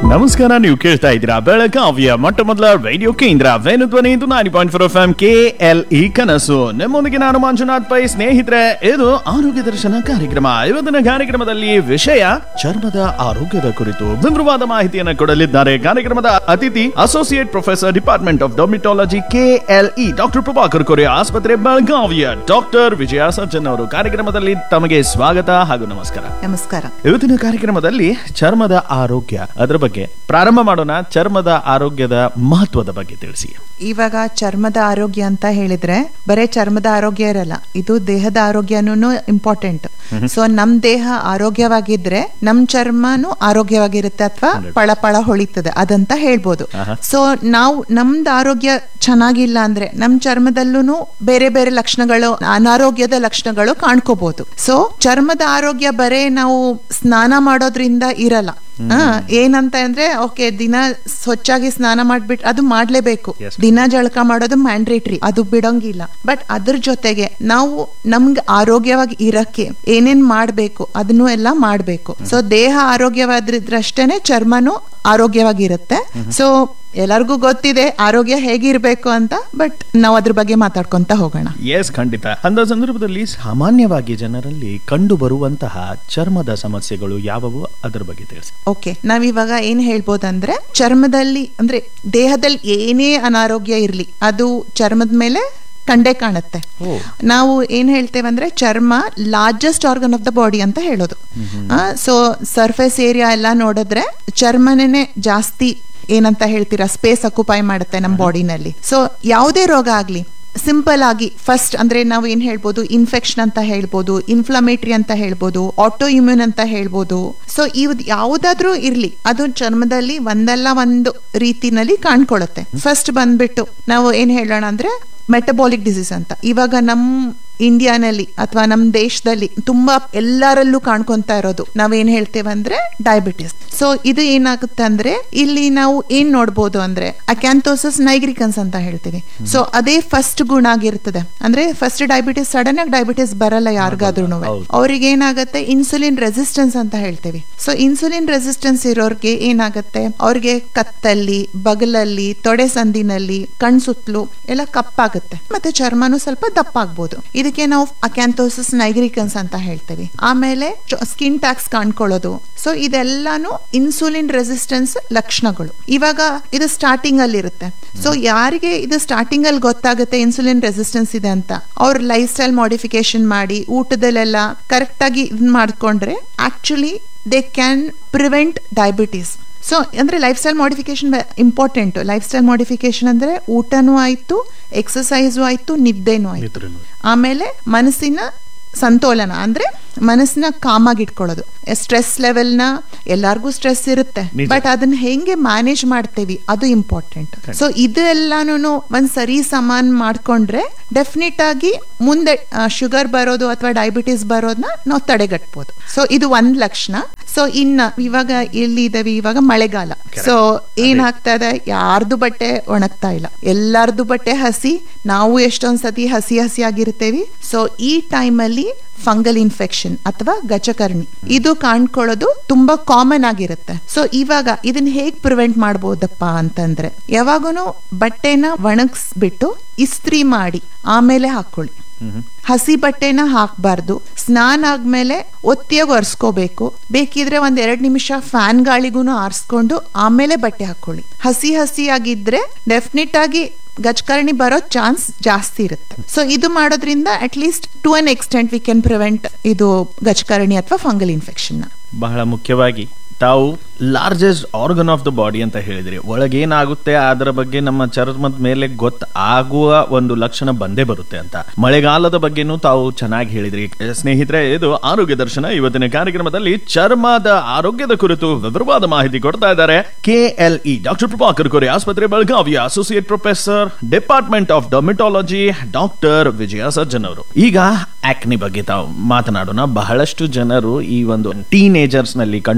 ನಮಸ್ಕಾರ ನೀವು ಕೇಳ್ತಾ ಇದ್ದೀರಾ ಬೆಳಗಾವಿಯ ಮೊಟ್ಟ ಮೊದಲ ರೇಡಿಯೋ ಕೇಂದ್ರ ವೇಣುಧ್ವನಿ ಇದು ninety point four F M K L E ಕನಸು ನಿಮ್ಮೊಂದಿಗೆ ನಾನು ಮಂಜುನಾಥ್ ಪೈ ಸ್ನೇಹಿತರೆ ಇದು ಆರೋಗ್ಯ ದರ್ಶನ ಕಾರ್ಯಕ್ರಮ ಇವತ್ತಿನ ಕಾರ್ಯಕ್ರಮದಲ್ಲಿ ವಿಷಯ ಚರ್ಮದ ಆರೋಗ್ಯದ ಕುರಿತು ವಿವರವಾದ ಮಾಹಿತಿಯನ್ನು ಕೊಡಲಿದ್ದಾರೆ ಕಾರ್ಯಕ್ರಮದ ಅತಿಥಿ associate professor department of dermatology K L E doctor Prabhakar Kore ಆಸ್ಪತ್ರೆ ಬೆಳಗಾವಿಯ ಡಾಕ್ಟರ್ ವಿಜಯ ಸಜ್ಜನ್ ಅವರು ಕಾರ್ಯಕ್ರಮದಲ್ಲಿ ತಮಗೆ ಸ್ವಾಗತ ಹಾಗೂ ನಮಸ್ಕಾರ ನಮಸ್ಕಾರ ಇವತ್ತಿನ ಕಾರ್ಯಕ್ರಮದಲ್ಲಿ ಚರ್ಮದ ಆರೋಗ್ಯ ಅದರ ಬಗ್ಗೆ ಪ್ರಾರಂಭ ಮಾಡೋಣ ಚರ್ಮದ ಆರೋಗ್ಯದ ಮಹತ್ವದ ಬಗ್ಗೆ ತಿಳಿಸಿ ಇವಾಗ ಚರ್ಮದ ಆರೋಗ್ಯ ಅಂತ ಹೇಳಿದ್ರೆ ಬರೇ ಚರ್ಮದ ಆರೋಗ್ಯ ಇರಲ್ಲ ಇದು ದೇಹದ ಆರೋಗ್ಯನೂ ಇಂಪಾರ್ಟೆಂಟ್ ಸೊ ನಮ್ ದೇಹ ಆರೋಗ್ಯವಾಗಿದ್ರೆ ನಮ್ ಚರ್ಮನು ಆರೋಗ್ಯವಾಗಿರುತ್ತೆ ಅಥವಾ ಪಳ ಪಳ ಹೊಳಿತದೆ ಅದಂತ ಹೇಳ್ಬೋದು ಸೊ ನಾವು ನಮ್ದು ಆರೋಗ್ಯ ಚೆನ್ನಾಗಿಲ್ಲ ಅಂದ್ರೆ ನಮ್ ಚರ್ಮದಲ್ಲೂ ಬೇರೆ ಬೇರೆ ಲಕ್ಷಣಗಳು ಅನಾರೋಗ್ಯದ ಲಕ್ಷಣಗಳು ಕಾಣ್ಕೋಬಹುದು ಸೊ ಚರ್ಮದ ಆರೋಗ್ಯ ಬರೇ ನಾವು ಸ್ನಾನ ಮಾಡೋದ್ರಿಂದ ಇರಲ್ಲ ಆ, ಏನಂತ ಅಂದ್ರೆ ಓಕೆ ದಿನ ಸ್ವಚ್ಛಾಗಿ ಸ್ನಾನ ಮಾಡ್ಬಿಟ್ಟು ಅದು ಮಾಡ್ಲೇಬೇಕು ದಿನ ಜಳಕ ಮಾಡೋದು ಮ್ಯಾಂಡ್ರೇಟ್ರಿ ಅದು ಬಿಡೋಂಗಿಲ್ಲ ಬಟ್ ಅದ್ರ ಜೊತೆಗೆ ನಾವು ನಮ್ಗೆ ಆರೋಗ್ಯವಾಗಿ ಇರಕ್ಕೆ ಏನೇನ್ ಮಾಡ್ಬೇಕು ಅದನ್ನು ಎಲ್ಲ ಮಾಡ್ಬೇಕು ಸೊ ದೇಹ ಆರೋಗ್ಯವಾದ್ರಷ್ಟೇನೆ ಚರ್ಮನು ಆರೋಗ್ಯವಾಗಿರುತ್ತೆ ಸೊ ಎಲ್ಲರಿಗೂ ಗೊತ್ತಿದೆ ಆರೋಗ್ಯ ಹೇಗಿರ್ಬೇಕು ಅಂತ ಬಟ್ ನಾವು ಅದ್ರ ಬಗ್ಗೆ ಮಾತಾಡ್ಕೊಂತ ಹೋಗೋಣ ಎಸ್ ಖಂಡಿತ ಅಂತ ಸಂದರ್ಭದಲ್ಲಿ ಸಾಮಾನ್ಯವಾಗಿ ಜನರಲ್ಲಿ ಕಂಡು ಬರುವಂತಹ ಚರ್ಮದ ಸಮಸ್ಯೆಗಳು ಯಾವುವು ಅದರ ಬಗ್ಗೆ ತಿಳಿಸಿ ಓಕೆ ನಾವಿವಾಗ ಏನ್ ಹೇಳ್ಬೋದಂದ್ರೆ ಚರ್ಮದಲ್ಲಿ ಅಂದ್ರೆ ದೇಹದಲ್ಲಿ ಏನೇ ಅನಾರೋಗ್ಯ ಇರ್ಲಿ ಅದು ಚರ್ಮದ ಮೇಲೆ ಕಂಡೇ ಕಾಣುತ್ತೆ ನಾವು ಏನ್ ಹೇಳ್ತೇವೆ ಅಂದ್ರೆ ಚರ್ಮ largest organ of the body ಅಂತ ಹೇಳೋದು ಸೊ ಸರ್ಫೇಸ್ ಏರಿಯಾ ಎಲ್ಲ ನೋಡಿದ್ರೆ ಚರ್ಮನೇ ಜಾಸ್ತಿ ಏನಂತ ಹೇಳ್ತೀರಾ ಸ್ಪೇಸ್ ಅಕ್ಯುಪೈ ಮಾಡುತ್ತೆ ನಮ್ಮ ಬಾಡಿನಲ್ಲಿ ಸೊ ಯಾವುದೇ ರೋಗ ಆಗ್ಲಿ ಸಿಂಪಲ್ ಆಗಿ ಫಸ್ಟ್ ಅಂದ್ರೆ ನಾವು ಏನ್ ಹೇಳ್ಬೋದು ಇನ್ಫೆಕ್ಷನ್ ಅಂತ ಹೇಳ್ಬೋದು ಇನ್ಫ್ಲಮೇಟರಿ ಅಂತ ಹೇಳ್ಬೋದು ಆಟೋ ಇಮ್ಯೂನ್ ಅಂತ ಹೇಳ್ಬೋದು ಸೊ ಇವ್ ಯಾವ್ದಾದ್ರೂ ಇರ್ಲಿ ಅದು ಚರ್ಮದಲ್ಲಿ ಒಂದಲ್ಲ ಒಂದು ರೀತಿನಲ್ಲಿ ಕಾಣ್ಕೊಳ್ಳುತ್ತೆ ಫಸ್ಟ್ ಬಂದ್ಬಿಟ್ಟು ನಾವು ಏನ್ ಹೇಳೋಣ ಅಂದ್ರೆ ಮೆಟಬಾಲಿಕ್ ಡಿಸೀಸ್ ಅಂತ ಇವಾಗ ನಮ್ ಇಂಡಿಯಾನಲ್ಲಿ ಅಥವಾ ನಮ್ ದೇಶದಲ್ಲಿ ತುಂಬಾ ಎಲ್ಲರಲ್ಲೂ ಕಾಣ್ಕೊಂತ ಇರೋದು ನಾವೇನ್ ಹೇಳ್ತೇವೆ ಅಂದ್ರೆ ಡಯಾಬಿಟಿಸ್ ಸೊ ಇದು ಏನಾಗುತ್ತೆ ಅಂದ್ರೆ ಇಲ್ಲಿ ನಾವು ಏನ್ ನೋಡ್ಬೋದು ಅಂದ್ರೆ ಅಕ್ಯಾಂಥೋಸಿಸ್ ನೈಗ್ರಿಕನ್ಸ್ ಅಂತ ಹೇಳ್ತೀವಿ ಸೊ ಅದೇ ಫಸ್ಟ್ ಗುಣ ಆಗಿರ್ತದೆ ಅಂದ್ರೆ ಫಸ್ಟ್ ಡಯಾಬಿಟಿಸ್ ಸಡನ್ ಆಗಿ ಡಯಾಬಿಟಿಸ್ ಬರಲ್ಲ ಯಾರಿಗಾದ್ರೂ ಅವ್ರಿಗೆ ಏನಾಗುತ್ತೆ ಇನ್ಸುಲಿನ್ ರೆಸಿಸ್ಟೆನ್ಸ್ ಅಂತ ಹೇಳ್ತೀವಿ ಸೊ ಇನ್ಸುಲಿನ್ ರೆಸಿಸ್ಟೆನ್ಸ್ ಇರೋರ್ಗೆ ಏನಾಗುತ್ತೆ ಅವ್ರಿಗೆ ಕತ್ತಲ್ಲಿ ಬಗಲಲ್ಲಿ ತೊಡೆ ಸಂದಿನಲ್ಲಿ ಕಣ್ ಸುತ್ತಲೂ ಎಲ್ಲ ಕಪ್ಪಾಗುತ್ತೆ ಮತ್ತೆ ಚರ್ಮನು ಸ್ವಲ್ಪ ದಪ್ಪ ಆಗ್ಬೋದು ಇದಕ್ಕೆ ನಾವು ಅಕ್ಯಾಂಥೋಸಿಸ್ ನೈಗ್ರಿಕನ್ಸ್ ಅಂತ ಹೇಳ್ತೀವಿ ಆಮೇಲೆ ಸ್ಕಿನ್ ಟ್ಯಾಕ್ಸ್ ಕಾಣ್ಕೊಳ್ಳೋದು ಸೊ ಇದೆಲ್ಲಾನು ಇನ್ಸುಲಿನ್ ರೆಸಿಸ್ಟೆನ್ಸ್ ಲಕ್ಷಣಗಳು ಇವಾಗ ಇದು ಸ್ಟಾರ್ಟಿಂಗ್ ಅಲ್ಲಿ ಇರುತ್ತೆ ಸೊ ಯಾರಿಗೆ ಇದು ಸ್ಟಾರ್ಟಿಂಗ್ ಅಲ್ಲಿ ಗೊತ್ತಾಗುತ್ತೆ ಇನ್ಸುಲಿನ್ ರೆಸಿಸ್ಟೆನ್ಸ್ ಇದೆ ಅಂತ ಅವ್ರ ಲೈಫ್ ಸ್ಟೈಲ್ ಮಾಡಿಫಿಕೇಶನ್ ಮಾಡಿ ಊಟದಲ್ಲೆಲ್ಲ ಕರೆಕ್ಟ್ ಆಗಿ ಇದನ್ನ ಮಾಡ್ಕೊಂಡ್ರೆ actually they can prevent diabetes so ಅಂದ್ರೆ lifestyle modification important lifestyle modification ಅಂದ್ರೆ ಊಟನೂ ಆಯ್ತು ಎಕ್ಸಸೈಸು ಆಯ್ತು ನಿದ್ದೆನೂ ಆಯ್ತು ಆಮೇಲೆ ಮನಸ್ಸಿನ ಸಂತೋಲನ ಅಂದ್ರೆ ಮನಸ್ಸನ್ನ ಕಾಮಾಗಿ ಇಟ್ಕೊಳ್ಳೋದು ಸ್ಟ್ರೆಸ್ ಲೆವೆಲ್ನ ಎಲ್ಲಾರ್ಗೂ ಸ್ಟ್ರೆಸ್ ಇರುತ್ತೆ ನಿಜ. ಬಟ್ ಅದನ್ನ ಹೆಂಗೆ ಮ್ಯಾನೇಜ್ ಮಾಡ್ತೇವಿ ಅದು ಇಂಪಾರ್ಟೆಂಟ್ ಸೊ ಇದೆಲ್ಲಾನು ಒಂದ್ ಸರಿ ಸಮಾನ್ ಮಾಡ್ಕೊಂಡ್ರೆ ಡೆಫಿನೆಟ್ ಆಗಿ ಮುಂದೆ ಶುಗರ್ ಬರೋದು ಅಥವಾ ಡಯಾಬಿಟಿಸ್ ಬರೋದನ್ನ ನಾವು ತಡೆಗಟ್ಬೋದು ಸೊ ಇದು ಒಂದ್ ಲಕ್ಷಣ ಸೊ ಇನ್ನ ಇವಾಗ ಎಲ್ಲಿ ಇದಾವೆ ಇವಾಗ ಮಳೆಗಾಲ ಸೊ ಏನಾಗ್ತಾ ಇದೆ ಯಾರ್ದು ಬಟ್ಟೆ ಒಣಗ್ತಾ ಇಲ್ಲ ಎಲ್ಲಾರ್ದು ಬಟ್ಟೆ ಹಸಿ ನಾವು ಎಷ್ಟೊಂದ್ ಸತಿ ಹಸಿ ಹಸಿ ಆಗಿರ್ತೇವಿ ಸೊ ಈ ಟೈಮಲ್ಲಿ ಫಂಗಲ್ ಇನ್ಫೆಕ್ಷನ್ ಅಥವಾ ಗಜಕರ್ಣಿ ಇದು ಕಾಣ್ಕೊಳ್ಳೋದು ತುಂಬಾ ಕಾಮನ್ ಆಗಿರುತ್ತೆ ಸೊ ಇವಾಗ ಇದನ್ನ ಹೇಗ್ ಪ್ರಿವೆಂಟ್ ಮಾಡ್ಬೋದಪ್ಪ ಅಂತಂದ್ರೆ ಯಾವಾಗೂನು ಬಟ್ಟೆನ ಒಣಗಿಸ್ಬಿಟ್ಟು ಇಸ್ತ್ರಿ ಮಾಡಿ ಆಮೇಲೆ ಹಾಕೊಳ್ಳಿ ಹಸಿ ಬಟ್ಟೆನ ಹಾಕ್ಬಾರ್ದು ಸ್ನಾನ ಆದ್ಮೇಲೆ ಒತ್ತಿಯಾಗಿ ಒರೆಸ್ಕೋಬೇಕು ಬೇಕಿದ್ರೆ ಒಂದ್ ಎರಡ್ ನಿಮಿಷ ಫ್ಯಾನ್ ಗಾಳಿಗೂನು ಆರಿಸ್ಕೊಂಡು ಆಮೇಲೆ ಬಟ್ಟೆ ಹಾಕೊಳ್ಳಿ ಹಸಿ ಹಸಿ ಆಗಿದ್ರೆ ಡೆಫಿನೆಟ್ ಆಗಿ ಗಜ್ಕರಣಿ ಬರೋ ಚಾನ್ಸ್ ಜಾಸ್ತಿ ಇರುತ್ತೆ ಸೊ ಇದು ಮಾಡೋದ್ರಿಂದ at least to an extent we can prevent ಇದು ಗಜ್ಕರಣಿ ಅಥವಾ ಫಂಗಲ್ ಇನ್ಫೆಕ್ಷನ್ ಬಹಳ ಮುಖ್ಯವಾಗಿ ತಾವು largest organ of the body ಅಂತ ಹೇಳಿದ್ರಿ ಒಳಗೇನಾಗುತ್ತೆ ಅದರ ಬಗ್ಗೆ ನಮ್ಮ ಚರ್ಮದ ಮೇಲೆ ಗೊತ್ತಾಗುವ ಒಂದು ಲಕ್ಷಣ ಬಂದೇ ಬರುತ್ತೆ ಅಂತ ಮಳೆಗಾಲದ ಬಗ್ಗೆನೂ ತಾವು ಚೆನ್ನಾಗಿ ಹೇಳಿದ್ರಿ ಸ್ನೇಹಿತರೆ ಇದು ಆರೋಗ್ಯ ದರ್ಶನ ಇವತ್ತಿನ ಕಾರ್ಯಕ್ರಮದಲ್ಲಿ ಚರ್ಮದ ಆರೋಗ್ಯದ ಕುರಿತು ವಿವರವಾದ ಮಾಹಿತಿ ಕೊಡ್ತಾ ಇದ್ದಾರೆ KL E doctor Prabhakar Kore ಆಸ್ಪತ್ರೆ ಬೆಳಗಾವಿಯ associate professor department of dermatology doctor Vijaya Sajjan ಅವರು ಈಗ ಆಕ್ನಿ ಬಗ್ಗೆ ತಾವು ಮಾತನಾಡೋಣ ಬಹಳಷ್ಟು ಜನರು ಈ ಒಂದು ಟೀನೇಜರ್ಸ್ ನಲ್ಲಿ ಕಂಡು ಬರುವಂತಹ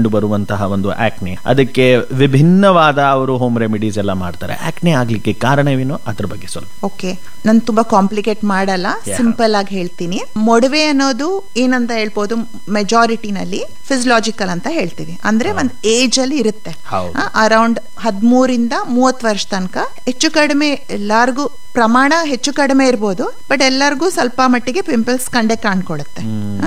ಬರುವಂತಹ ಒಂದು ಆಕ್ನೆ ಅದಕ್ಕೆ ವಿಭಿನ್ನವಾದ ಅವರು ಹೋಮ್ ರೆಮಿಡೀಸ್ ಎಲ್ಲ ಮಾಡ್ತಾರೆ ಆಕ್ನೆ ಆಗ್ಲಿಕ್ಕೆ ಕಾರಣವೇನು ಅದ್ರ ಬಗ್ಗೆ ಸ್ವಲ್ಪ ಓಕೆ ನಾನು ತುಂಬಾ ಕಾಂಪ್ಲಿಕೇಟ್ ಮಾಡಲ್ಲ Yeah. ಸಿಂಪಲ್ ಆಗಿ ಹೇಳ್ತೀನಿ ಮೊಡವೆ ಅನ್ನೋದು ಏನಂತ ಹೇಳ್ಬೋದು ಮೆಜಾರಿಟಿನಲ್ಲಿ ಫಿಸಿಲಾಜಿಕಲ್ ಅಂತ ಹೇಳ್ತೀವಿ ಅಂದ್ರೆ ಒಂದ್ ಏಜ್ ಅಲ್ಲಿ ಇರುತ್ತೆ ಹೌದು. ಅರೌಂಡ್ ಹದಿಮೂರಿಂದ ಮೂವತ್ತು ವರ್ಷ ತನಕ ಹೆಚ್ಚು ಕಡಿಮೆ ಎಲ್ಲಾರ್ಗೂ ಪ್ರಮಾಣ ಹೆಚ್ಚು ಕಡಿಮೆ ಇರ್ಬೋದು ಬಟ್ ಎಲ್ಲರಿಗೂ ಸ್ವಲ್ಪ ಮಟ್ಟಿಗೆ ಪಿಂಪಲ್ಸ್ ಕಂಡೆ ಕಾಣ್ಕೊಳುತ್ತೆ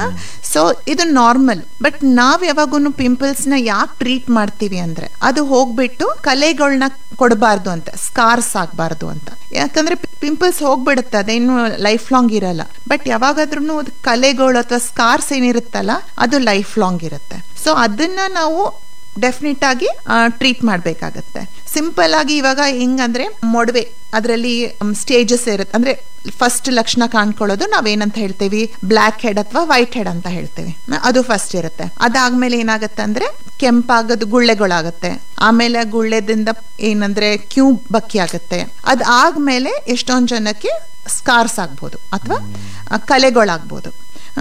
ಸೊ ಇದು ನಾರ್ಮಲ್ ಬಟ್ ನಾವ್ ಯಾವಾಗೂ ಪಿಂಪಲ್ಸ್ ನ ಯಾಕೆ ಟ್ರೀಟ್ ಮಾಡ್ತೀವಿ ಅಂದ್ರೆ ಅದು ಹೋಗ್ಬಿಟ್ಟು ಕಲೆಗಳನ್ನ ಕೊಡಬಾರ್ದು ಅಂತ ಸ್ಕಾರ್ಸ್ ಆಗ್ಬಾರ್ದು ಅಂತ ಯಾಕಂದ್ರೆ ಪಿಂಪಲ್ಸ್ ಹೋಗ್ಬಿಡುತ್ತೆ ಅದೇನು ಲೈಫ್ ಲಾಂಗ್ ಇರಲ್ಲ ಬಟ್ ಯಾವಾಗಾದ್ರೂ ಕಲೆಗಳು ಅಥವಾ ಸ್ಕಾರ್ಸ್ ಏನಿರುತ್ತಲ್ಲ ಅದು ಲೈಫ್ ಲಾಂಗ್ ಇರುತ್ತೆ ಸೊ ಅದನ್ನ ನಾವು ಡೆಫಿನೆಟ್ ಆಗಿ ಟ್ರೀಟ್ ಮಾಡಬೇಕಾಗತ್ತೆ ಸಿಂಪಲ್ ಆಗಿ ಇವಾಗ ಹೆಂಗಂದ್ರೆ ಮೊಡವೆ ಅದರಲ್ಲಿ ಸ್ಟೇಜಸ್ ಇರುತ್ತೆ ಅಂದ್ರೆ ಫಸ್ಟ್ ಲಕ್ಷಣ ಕಾಣ್ಕೊಳ್ಳೋದು ನಾವೇನಂತ ಹೇಳ್ತೀವಿ ಬ್ಲ್ಯಾಕ್ ಹೆಡ್ ಅಥವಾ ವೈಟ್ ಹೆಡ್ ಅಂತ ಹೇಳ್ತೀವಿ ಅದು ಫಸ್ಟ್ ಇರುತ್ತೆ ಅದಾದ್ಮೇಲೆ ಏನಾಗುತ್ತೆ ಅಂದ್ರೆ ಕೆಂಪಾಗೋದು ಗುಳ್ಳೆಗಳಾಗತ್ತೆ ಆಮೇಲೆ ಆ ಗುಳ್ಳೆದಿಂದ ಏನಂದ್ರೆ ಕ್ಯೂ ಬಕ್ಕಿ ಆಗುತ್ತೆ ಅದಾದ್ಮೇಲೆ ಎಷ್ಟೊಂದ್ ಜನಕ್ಕೆ ಸ್ಕಾರ್ಸ್ ಆಗ್ಬೋದು ಅಥವಾ ಕಲೆಗಳಾಗ್ಬೋದು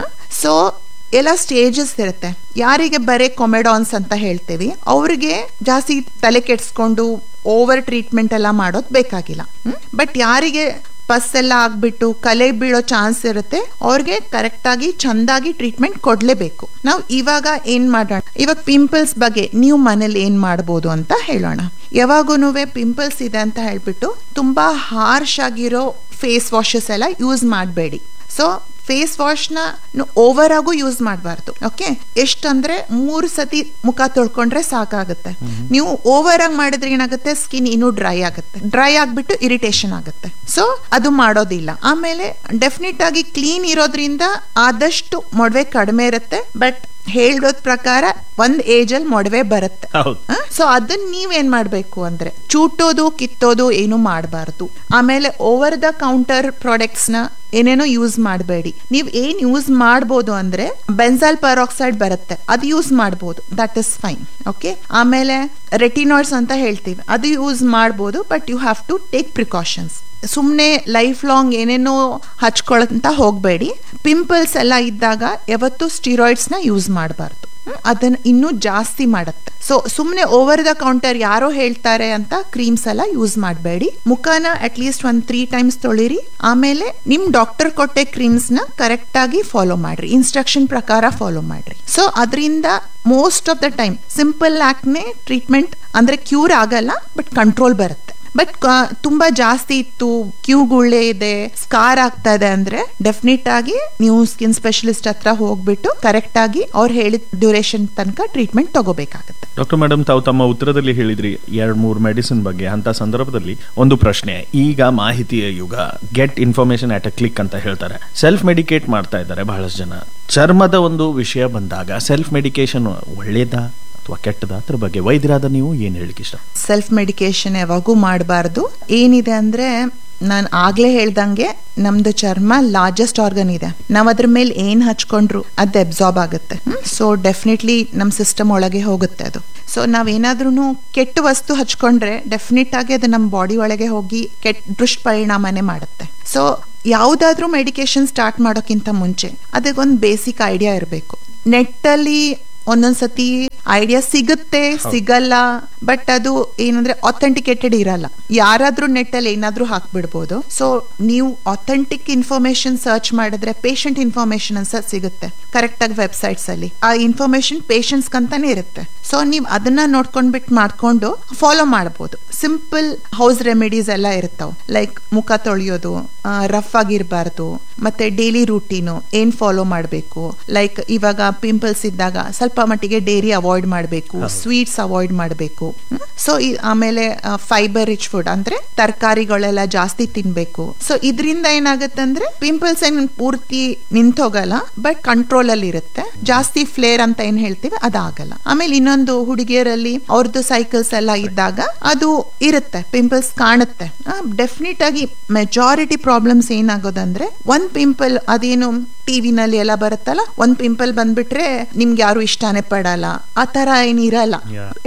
ಸೊ ಎಲ್ಲ ಸ್ಟೇಜಸ್ ಇರುತ್ತೆ ಯಾರಿಗೆ ಬರೀ ಕೊಮೆಡಾನ್ಸ್ ಅಂತ ಹೇಳ್ತೀವಿ ಅವ್ರಿಗೆ ಜಾಸ್ತಿ ತಲೆ ಕೆಡ್ಸ್ಕೊಂಡು ಓವರ್ ಟ್ರೀಟ್ಮೆಂಟ್ ಎಲ್ಲ ಮಾಡೋದು ಬೇಕಾಗಿಲ್ಲ ಬಟ್ ಯಾರಿಗೆ ಪಸ್ ಎಲ್ಲ ಆಗ್ಬಿಟ್ಟು ಕಲೆ ಬೀಳೋ ಚಾನ್ಸ್ ಇರುತ್ತೆ ಅವ್ರಿಗೆ ಕರೆಕ್ಟ್ ಆಗಿ ಚಂದಾಗಿ ಟ್ರೀಟ್ಮೆಂಟ್ ಕೊಡ್ಲೇಬೇಕು ನಾವು ಇವಾಗ ಏನ್ ಮಾಡೋಣ ಇವಾಗ ಪಿಂಪಲ್ಸ್ ಬಗ್ಗೆ ನೀವು ಮನೇಲಿ ಏನ್ ಮಾಡ್ಬೋದು ಅಂತ ಹೇಳೋಣ ಯಾವಾಗೂ ಪಿಂಪಲ್ಸ್ ಇದೆ ಅಂತ ಹೇಳ್ಬಿಟ್ಟು ತುಂಬಾ ಹಾರ್ಶ್ ಆಗಿರೋ ಫೇಸ್ ವಾಶಸ್ ಎಲ್ಲ ಯೂಸ್ ಮಾಡಬೇಡಿ ಸೊ ಫೇಸ್ ವಾಶ್ನ ಓವರ್ ಆಗು ಯೂಸ್ ಮಾಡಬಾರ್ದು ಓಕೆ ಎಷ್ಟಂದ್ರೆ ಮೂರು ಸತಿ ಮುಖ ತೊಳ್ಕೊಂಡ್ರೆ ಸಾಕಾಗುತ್ತೆ ನೀವು ಓವರ್ ಆಗಿ ಮಾಡಿದ್ರೆ ಏನಾಗುತ್ತೆ ಸ್ಕಿನ್ ಇನ್ನೂ ಡ್ರೈ ಆಗುತ್ತೆ ಡ್ರೈ ಆಗ್ಬಿಟ್ಟು ಇರಿಟೇಷನ್ ಆಗುತ್ತೆ ಸೊ ಅದು ಮಾಡೋದಿಲ್ಲ ಆಮೇಲೆ ಡೆಫಿನೆಟ್ ಆಗಿ ಕ್ಲೀನ್ ಇರೋದ್ರಿಂದ ಆದಷ್ಟು ಮೊಡವೆ ಕಡಿಮೆ ಇರುತ್ತೆ ಬಟ್ ಹೇಳೋದ್ ಪ್ರಕಾರ ಒಂದ್ ಏಜ್ ಅಲ್ಲಿ ಮೊಡವೆ ಬರುತ್ತೆ ಹೌದು ಸೊ ಅದನ್ನ ನೀವೇನ್ ಮಾಡ್ಬೇಕು ಅಂದ್ರೆ ಚೂಟೋದು ಕಿತ್ತೋದು ಏನು ಮಾಡಬಾರ್ದು ಆಮೇಲೆ ಓವರ್ ದ ಕೌಂಟರ್ ಪ್ರಾಡಕ್ಟ್ಸ್ ನ ಏನೇನೋ ಯೂಸ್ ಮಾಡಬೇಡಿ ನೀವ್ ಏನ್ ಯೂಸ್ ಮಾಡ್ಬೋದು ಅಂದ್ರೆ ಬೆನ್ಸಾಲ್ ಪರಾಕ್ಸೈಡ್ ಬರುತ್ತೆ ಅದು ಯೂಸ್ ಮಾಡ್ಬೋದು ದಟ್ ಇಸ್ ಫೈನ್ ಓಕೆ ಆಮೇಲೆ ರೆಟಿನಾಯ್ಡ್ಸ್ ಅಂತ ಹೇಳ್ತೀವಿ ಅದು ಯೂಸ್ ಮಾಡ್ಬೋದು but you have to take precautions ಸುಮ್ಮನೆ ಲೈಫ್ ಲಾಂಗ್ ಏನೇನೋ ಹಚ್ಕೊಳಂತ ಹೋಗಬೇಡಿ ಪಿಂಪಲ್ಸ್ ಎಲ್ಲ ಇದ್ದಾಗ ಯಾವತ್ತು ಸ್ಟಿರಾಯ್ಡ್ಸ್ನ ಯೂಸ್ ಮಾಡಬಾರ್ದು ಅದನ್ನ ಇನ್ನೂ ಜಾಸ್ತಿ ಮಾಡುತ್ತೆ ಸೊ ಸುಮ್ಮನೆ ಓವರ್ ದ ಕೌಂಟರ್ ಯಾರೋ ಹೇಳ್ತಾರೆ ಅಂತ ಕ್ರೀಮ್ಸ್ ಎಲ್ಲ ಯೂಸ್ ಮಾಡಬೇಡಿ ಮುಖನ ಅಟ್ ಲೀಸ್ಟ್ ಒಂದ್ ತ್ರೀ ಟೈಮ್ಸ್ ತೊಳಿರಿ ಆಮೇಲೆ ನಿಮ್ ಡಾಕ್ಟರ್ ಕೊಟ್ಟೆ ಕ್ರೀಮ್ಸ್ ನ ಕರೆಕ್ಟ್ ಆಗಿ ಫಾಲೋ ಮಾಡ್ರಿ ಇನ್ಸ್ಟ್ರಕ್ಷನ್ ಪ್ರಕಾರ ಫಾಲೋ ಮಾಡ್ರಿ ಸೊ ಅದರಿಂದ most of the time simple acne treatment ಅಂದ್ರೆ ಕ್ಯೂರ್ ಆಗಲ್ಲ ಬಟ್ ಕಂಟ್ರೋಲ್ ಬರುತ್ತೆ ಬಟ್ ತುಂಬಾ ಜಾಸ್ತಿ ಇತ್ತು ಕ್ಯೂ ಗುಳ್ಳೆ ಇದೆ ಸ್ಕಾರ್ ಆಗ್ತಾ ಇದೆ ಅಂದ್ರೆ ಡೆಫಿನೆಟ್ ಆಗಿ ನೀವು ಸ್ಕಿನ್ ಸ್ಪೆಷಲಿಸ್ಟ್ ಹತ್ರ ಹೋಗ್ಬಿಟ್ಟು ಕರೆಕ್ಟ್ ಆಗಿ ಅವ್ರು ಹೇಳಿದ ಡ್ಯೂರೇಷನ್ ತನಕ ಟ್ರೀಟ್ಮೆಂಟ್ ತಗೋಬೇಕಾಗುತ್ತೆ ಡಾಕ್ಟರ್ ಮೇಡಮ್ ತಾವು ತಮ್ಮ ಉತ್ತರದಲ್ಲಿ ಹೇಳಿದ್ರಿ ಎರಡ್ ಮೂರು ಮೆಡಿಸಿನ್ ಬಗ್ಗೆ ಅಂತ ಸಂದರ್ಭದಲ್ಲಿ ಒಂದು ಪ್ರಶ್ನೆ ಈಗ ಮಾಹಿತಿಯ ಯುಗ get information at a click ಅಂತ ಹೇಳ್ತಾರೆ ಸೆಲ್ಫ್ ಮೆಡಿಕೇಟ್ ಮಾಡ್ತಾ ಇದ್ದಾರೆ ಬಹಳಷ್ಟು ಜನ ಚರ್ಮದ ಒಂದು ವಿಷಯ ಬಂದಾಗ ಸೆಲ್ಫ್ ಮೆಡಿಕೇಶನ್ ಒಳ್ಳೇದಾ ಅಥವಾ ಕೆಟ್ಟದ ಅದ್ರ ಬಗ್ಗೆ ವೈದ್ಯರಾದ ನೀವು ಏನ್ ಹೇಳಿಕ್ ಇಷ್ಟ ಸೆಲ್ಫ್ ಮೆಡಿಕೇಶನ್ ಯಾವಾಗೂ ಮಾಡಬಾರ್ದು ಏನಿದೆ ಅಂದ್ರೆ ನಾನು ಆಗ್ಲೇ ಹೇಳ್ದಂಗೆ ನಮ್ದು ಚರ್ಮ ಲಾರ್ಜೆಸ್ಟ್ ಆರ್ಗನ್ ಇದೆ ನಾವ್ ಅದ್ರ ಮೇಲೆ ಏನ್ ಹಚ್ಕೊಂಡ್ರು ಅದು ಅಬ್ಸಾರ್ಬ್ ಆಗುತ್ತೆ ಸೊ ಡೆಫಿನೆಟ್ಲಿ ನಮ್ ಸಿಸ್ಟಮ್ ಒಳಗೆ ಹೋಗುತ್ತೆ ಅದು ಸೊ ನಾವ್ ಏನಾದ್ರೂ ಕೆಟ್ಟ ವಸ್ತು ಹಚ್ಕೊಂಡ್ರೆ ಡೆಫಿನೆಟ್ ಆಗಿ ಅದು ನಮ್ಮ ಬಾಡಿ ಒಳಗೆ ಹೋಗಿ ಕೆಟ್ಟ ದುಷ್ಪರಿಣಾಮನೇ ಮಾಡುತ್ತೆ ಸೊ ಯಾವುದಾದ್ರೂ ಮೆಡಿಕೇಶನ್ ಸ್ಟಾರ್ಟ್ ಮಾಡೋಕ್ಕಿಂತ ಮುಂಚೆ ಅದಕ್ಕೊಂದು ಬೇಸಿಕ್ ಐಡಿಯಾ ಇರಬೇಕು ನೆಟ್ಟಲ್ಲಿ ಒಂದೊಂದ್ಸತಿ ಐಡಿಯಾ ಸಿಗುತ್ತೆ ಸಿಗಲ್ಲ ಬಟ್ ಅದು ಏನಂದ್ರೆ ಅಥೆಂಟಿಕೇಟೆಡ್ ಇರಲ್ಲ ಯಾರಾದ್ರೂ ನೆಟ್ಟಲ್ಲಿ ಏನಾದ್ರೂ ಹಾಕ್ಬಿಡ್ಬೋದು ಸೊ ನೀವು ಅಥೆಂಟಿಕ್ ಇನ್ಫಾರ್ಮೇಶನ್ ಸರ್ಚ್ ಮಾಡಿದ್ರೆ ಪೇಷಂಟ್ ಇನ್ಫಾರ್ಮೇಶನ್ ಅಂತ ಸಿಗುತ್ತೆ ಕರೆಕ್ಟ್ ಆಗಿ ವೆಬ್ಸೈಟ್ಸ್ ಅಲ್ಲಿ ಆ ಇನ್ಫಾರ್ಮೇಶನ್ ಪೇಷಂಟ್ಸ್ ಅಂತಾನೆ ಇರುತ್ತೆ ಸೊ ನೀವು ಅದನ್ನ ನೋಡ್ಕೊಂಡ್ಬಿಟ್ಟು ಮಾಡ್ಕೊಂಡು ಫಾಲೋ ಮಾಡಬಹುದು ಸಿಂಪಲ್ ಹೌಸ್ ರೆಮಿಡೀಸ್ ಎಲ್ಲ ಇರ್ತಾವ ಲೈಕ್ ಮುಖ ತೊಳೆಯೋದು ರಫ್ ಆಗಿರಬಾರ್ದು ಮತ್ತೆ ಡೈಲಿ ರೂಟೀನು ಏನ್ ಫಾಲೋ ಮಾಡಬೇಕು ಲೈಕ್ ಇವಾಗ ಪಿಂಪಲ್ಸ್ ಇದ್ದಾಗ ಸ್ವಲ್ಪ ಮಟ್ಟಿಗೆ ಡೈರಿ ಅವಾಯ್ಡ್ ಮಾಡಬೇಕು ಸ್ವೀಟ್ಸ್ ಅವಾಯ್ಡ್ ಮಾಡಬೇಕು ಸೊ ಆಮೇಲೆ ಫೈಬರ್ ರಿಚ್ ಫುಡ್ ಅಂದ್ರೆ ತರಕಾರಿಗಳೆಲ್ಲ ಜಾಸ್ತಿ ತಿನ್ಬೇಕು ಸೊ ಇದರಿಂದ ಏನಾಗುತ್ತೆ ಅಂದ್ರೆ ಪಿಂಪಲ್ಸ್ ಏನ್ ಪೂರ್ತಿ ನಿಂತೋಗಲ್ಲ ಬಟ್ ಕಂಟ್ರೋಲ್ ಅಲ್ಲಿ ಇರುತ್ತೆ ಜಾಸ್ತಿ ಫ್ಲೇರ್ ಅಂತ ಏನ್ ಹೇಳ್ತೀವಿ ಅದಾಗಲ್ಲ ಆಮೇಲೆ ಇನ್ನೊಂದು ಹುಡುಗಿಯರಲ್ಲಿ ಅವ್ರದ್ದು ಸೈಕಲ್ಸ್ ಎಲ್ಲ ಇದ್ದಾಗ ಅದು ಇರುತ್ತೆ ಪಿಂಪಲ್ಸ್ ಕಾಣುತ್ತೆ ಡೆಫಿನೆಟ್ ಆಗಿ ಮೆಜಾರಿಟಿ ಪ್ರಾಬ್ಲಮ್ಸ್ ಏನಾಗೋದಂದ್ರೆ ಒಂದ್ ಪಿಂಪಲ್ ಅದೇನು ಟಿವಿನಲ್ಲಿ ಎಲ್ಲ ಬರುತ್ತಲ್ಲ ಒಂದ್ ಪಿಂಪಲ್ ಬಂದ್ಬಿಟ್ರೆ ನಿಮ್ಗೆ ಯಾರು ಇಷ್ಟಾನೇ ಪಡಲ್ಲ ಆ ತರ ಏನಿರಲ್ಲ Yeah. It's